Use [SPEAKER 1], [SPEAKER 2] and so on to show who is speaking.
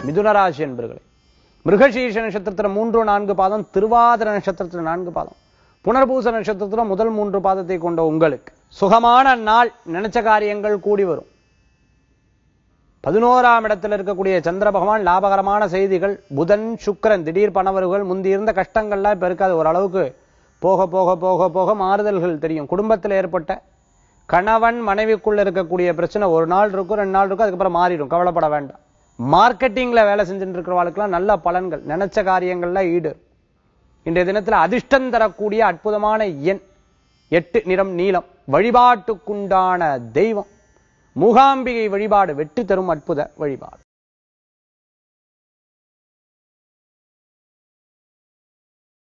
[SPEAKER 1] மிதுனராசி என்பர்களே மிருகசீர்ஷ நட்சத்திரத்துல மூன்று நான்கு பாதம் திருவாதிர நட்சத்திரத்துல நான்கு பாதம் புனர்பூச நட்சத்திரத்துல முதல் மூன்று பாதத்தை கொண்ட உங்களுக்கு சுகமான நாள் நினைச்ச காரியங்கள் கூடி வரும் பதினோராம் இடத்துல இருக்கக்கூடிய சந்திர பகவான் லாபகரமான செய்திகள் புதன் சுக்கிரன் திடீர் பணவர்கள் முந்தி இருந்த கஷ்டங்கள்லாம் இப்ப இருக்காது ஓரளவுக்கு போக போக போக போக மாறுதல்கள் தெரியும் குடும்பத்தில் ஏற்பட்ட கணவன் மனைவிக்குள்ள இருக்கக்கூடிய பிரச்சனை ஒரு நாள் இருக்கும் ரெண்டு நாள் இருக்கும் அதுக்கப்புறம் மாறிடும் கவலைப்பட வேண்டாம் மார்க்கெட்டிங்ல வேலை செஞ்சுட்டு இருக்கிறவளுக்கெல்லாம் நல்ல பலன்கள் நினைச்ச காரியங்கள்ல ஈடு இன்றைய தினத்துல அதிர்ஷ்டம் தரக்கூடிய அற்புதமான எண் எட்டு நிறம் நீலம் வழிபாட்டுக்குண்டான தெய்வம் மூகாம்பிகை வழிபாடு வெற்றி தரும் அற்புத வழிபாடு